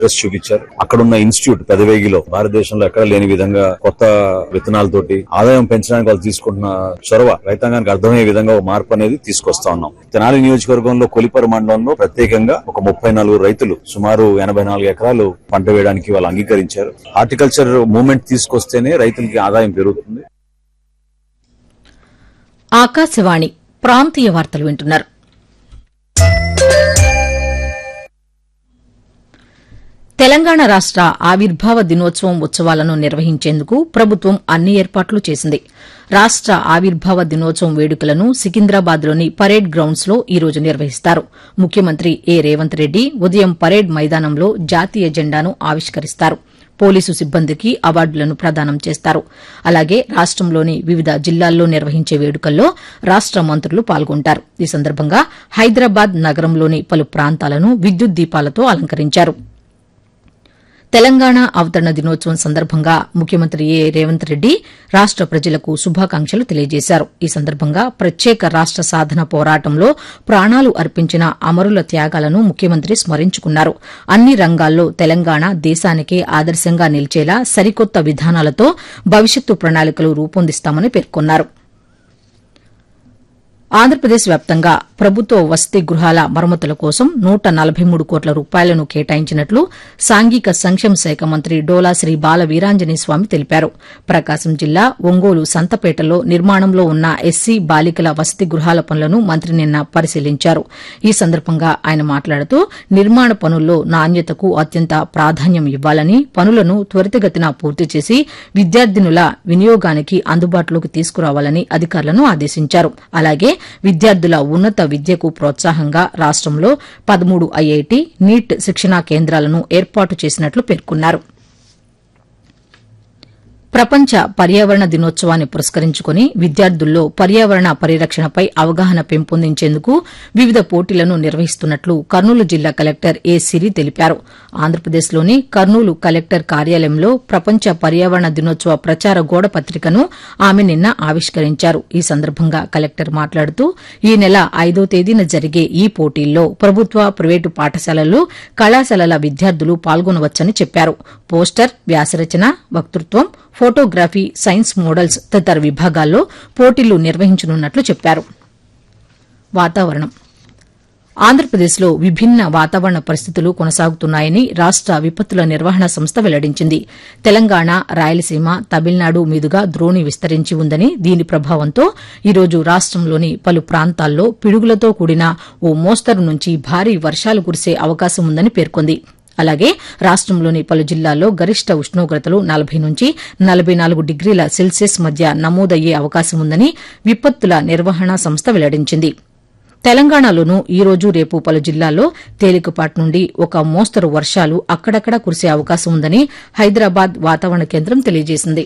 interest చూపించారు అక్కడున్న institute పెదవేగిలో భారతదేశంలో ఎక్కడ లేని విధంగా కొత్త విత్తనాలతోటి ఆదాయం పెంచడానికి వాళ్ళు తీసుకుంటున్న చొరవ రైతాంగానికి అర్థమయ్యే విధంగా ఒక మార్పు అనేది తీసుకొస్తా ఉన్నాం తెనాలి నియోజకవర్గంలో కొలిపర మండలంలో ప్రత్యేకంగా ఒక ముప్పై నలుగురు రైతులు సుమారు ఎనభై నాలుగు ఎకరాలు పంట వేయడానికి వాళ్ళు అంగీకరించారు హార్టికల్చర్ మూవ్మెంట్ తీసుకొస్తేనే రైతులకి ఆదాయం పెరుగుతుంది ఆకాశవాణి ప్రాంతీయ వార్తలు వింటున్నారు తెలంగాణ రాష్ట ఆవిర్భావ దినోత్సవం ఉత్సవాలను నిర్వహించేందుకు ప్రభుత్వం అన్ని ఏర్పాట్లు చేసింది రాష్ట ఆవిర్భావ దినోత్సవం వేడుకలను సికింద్రాబాద్లోని పరేడ్ గ్రౌండ్స్ లో ఈ రోజు నిర్వహిస్తారు ముఖ్యమంత్రి ఏ రేవంత్ రెడ్డి ఉదయం పరేడ్ మైదానంలో జాతీయ జెండాను ఆవిష్కరిస్తారు పోలీసు సిబ్బందికి అవార్డులను ప్రదానం చేస్తారు అలాగే రాష్టంలోని వివిధ జిల్లాల్లో నిర్వహించే వేడుకల్లో రాష్ట మంత్రులు పాల్గొంటారు ఈ సందర్భంగా హైదరాబాద్ నగరంలోని పలు ప్రాంతాలను విద్యుత్ దీపాలతో అలంకరించారు తెలంగాణ అవతరణ దినోత్సవం సందర్భంగా ముఖ్యమంత్రి ఏ రేవంత్ రెడ్డి రాష్ట ప్రజలకు శుభాకాంక్షలు తెలియజేశారు ఈ సందర్భంగా ప్రత్యేక రాష్ట సాధన పోరాటంలో ప్రాణాలు అర్పించిన అమరుల త్యాగాలను ముఖ్యమంత్రి స్మరించుకున్నారు అన్ని రంగాల్లో తెలంగాణ దేశానికే ఆదర్శంగా నిలిచేలా సరికొత్త విధానాలతో భవిష్యత్తు ప్రణాళికలు రూపొందిస్తామని పేర్కొన్నారు ఆంధ్రప్రదేశ్ వ్యాప్తంగా ప్రభుత్వ వసతి గృహాల మరమ్మతుల కోసం నూట నలభై మూడు కోట్ల రూపాయలను కేటాయించినట్లు సాంఘిక సంక్షేమ శాఖ మంత్రి డోలా శ్రీ బాల వీరాంజనేయ స్వామి తెలిపారు ప్రకాశం జిల్లా ఒంగోలు సంతపేటలో నిర్మాణంలో ఉన్న ఎస్సీ బాలికల వసతి గృహాల పనులను మంత్రి నిన్న పరిశీలించారు ఈ సందర్భంగా ఆయన మాట్లాడుతూ నిర్మాణ పనుల్లో నాణ్యతకు అత్యంత ప్రాధాన్యం ఇవ్వాలని పనులను త్వరితగతిన పూర్తి చేసి విద్యార్థినుల వినియోగానికి అందుబాటులోకి తీసుకురావాలని అధికారులను ఆదేశించారు అలాగే విద్యార్థుల ఉన్నత విద్యకు ప్రోత్సాహంగా రాష్టంలో పదమూడు ఐఐటి నీట్ శిక్షణా కేంద్రాలను ఏర్పాటు చేసినట్లు పేర్కొన్నారు ప్రపంచ పర్యావరణ దినోత్సవాన్ని పురస్కరించుకుని విద్యార్థుల్లో పర్యావరణ పరిరక్షణపై అవగాహన పెంపొందించేందుకు వివిధ పోటీలను నిర్వహిస్తున్నట్లు కర్నూలు జిల్లా కలెక్టర్ ఏ సిరి తెలిపారు ఆంధ్రప్రదేశ్లోని కర్నూలు కలెక్టర్ కార్యాలయంలో ప్రపంచ పర్యావరణ దినోత్సవ ప్రచార గోడ పత్రికను ఆమె నిన్న ఆవిష్కరించారు ఈ సందర్భంగా కలెక్టర్ మాట్లాడుతూ ఈ నెల ఐదో తేదీన జరిగే ఈ పోటీల్లో ప్రభుత్వ ప్రైవేటు పాఠశాలలు కళాశాలల విద్యార్థులు పాల్గొనవచ్చని చెప్పారు పోస్టర్ వ్యాసరచన వక్తృత్వం ఫోటోగ్రఫీ సైన్స్ మోడల్స్ తదితర విభాగాల్లో పోటీలు నిర్వహించనున్నట్లు చెప్పారు వాతావరణం ఆంధ్రప్రదేశ్లో విభిన్న వాతావరణ పరిస్థితులు కొనసాగుతున్నాయని రాష్ట విపత్తుల నిర్వహణ సంస్థ వెల్లడించింది తెలంగాణ రాయలసీమ తమిళనాడు మీదుగా ద్రోణి విస్తరించి ఉందని దీని ప్రభావంతో ఈరోజు రాష్టంలోని పలు ప్రాంతాల్లో పిడుగులతో కూడిన ఓ మోస్తరు నుంచి భారీ వర్షాలు కురిసే అవకాశం ఉందని పేర్కొంది అలాగే రాష్టంలోని పలు జిల్లాల్లో గరిష్ట ఉష్ణోగ్రతలు నలభై నుంచి నలభై నాలుగు డిగ్రీల సెల్సియస్ మధ్య నమోదయ్యే అవకాశం ఉందని విపత్తుల నిర్వహణ సంస్థ వెల్లడించింది తెలంగాణలోనూ ఈ రోజు రేపు పలు జిల్లాల్లో తేలికపాటి నుండి ఒక మోస్తరు వర్షాలు అక్కడక్కడా కురిసే అవకాశం ఉందని హైదరాబాద్ వాతావరణ కేంద్రం తెలియజేసింది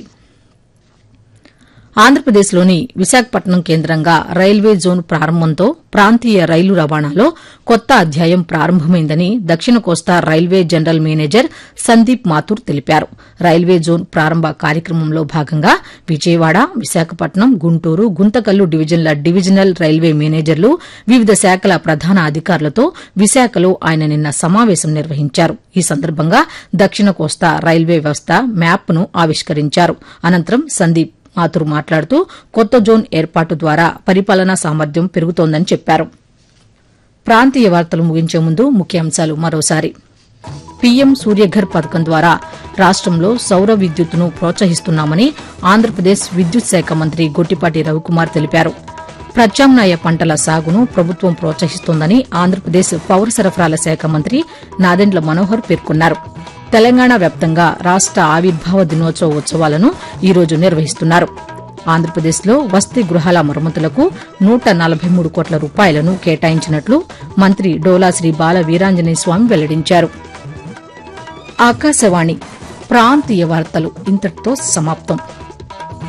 ఆంధ్రప్రదేశ్లోని విశాఖపట్నం కేంద్రంగా రైల్వే జోన్ ప్రారంభంతో ప్రాంతీయ రైలు రవాణాలో కొత్త అధ్యాయం ప్రారంభమైందని దక్షిణ కోస్తా railway general manager Sandeep Mathur తెలిపారు రైల్వే జోన్ ప్రారంభ కార్యక్రమంలో భాగంగా విజయవాడ విశాఖపట్నం గుంటూరు గుంతకల్లు డివిజన్ల డివిజనల్ రైల్వే మేనేజర్లు వివిధ శాఖల ప్రధాన అధికారులతో విశాఖలో ఆయన నిన్న సమావేశం నిర్వహించారు ఈ సందర్భంగా దక్షిణ కోస్తా రైల్వే వ్యవస్థ మ్యాప్ను ఆవిష్కరించారు అనంతరం సందీప్ మాథుర్ మాట్లాడుతూ కొత్త జోన్ ఏర్పాటు ద్వారా పరిపాలనా సామర్థ్యం పెరుగుతోందని చెప్పారు ప్రాంతీయ వార్తలు ముగించే ముందు ముఖ్యాంశాలు మరోసారి పీఎం సూర్యఘర్ పథకం ద్వారా రాష్టంలో సౌర విద్యుత్తును ప్రోత్సహిస్తున్నామని ఆంధ్రప్రదేశ్ విద్యుత్ శాఖ మంత్రి గొట్టిపాటి రవికుమార్ తెలిపారు ప్రత్యామ్నాయ పంటల సాగును ప్రభుత్వం ప్రోత్సహిస్తోందని ఆంధ్రప్రదేశ్ పౌర సరఫరాల శాఖ మంత్రి నాదెండ్ల మనోహర్ పేర్కొన్నారు తెలంగాణ వ్యాప్తంగా రాష్ట ఆవిర్భావ దినోత్సవ ఉత్సవాలను ఈరోజు నిర్వహిస్తున్నారు ఆంధ్రప్రదేశ్లో వసతి గృహాల మరమ్మతులకు నూట నలభై మూడు కోట్ల రూపాయలను కేటాయించినట్లు మంత్రి డోలా శ్రీ బాల వీరాంజనేయ స్వామి వెల్లడించారు ఆకాశవాణి ప్రాంతీయ వార్తలు ఇంతటితో సమాప్తం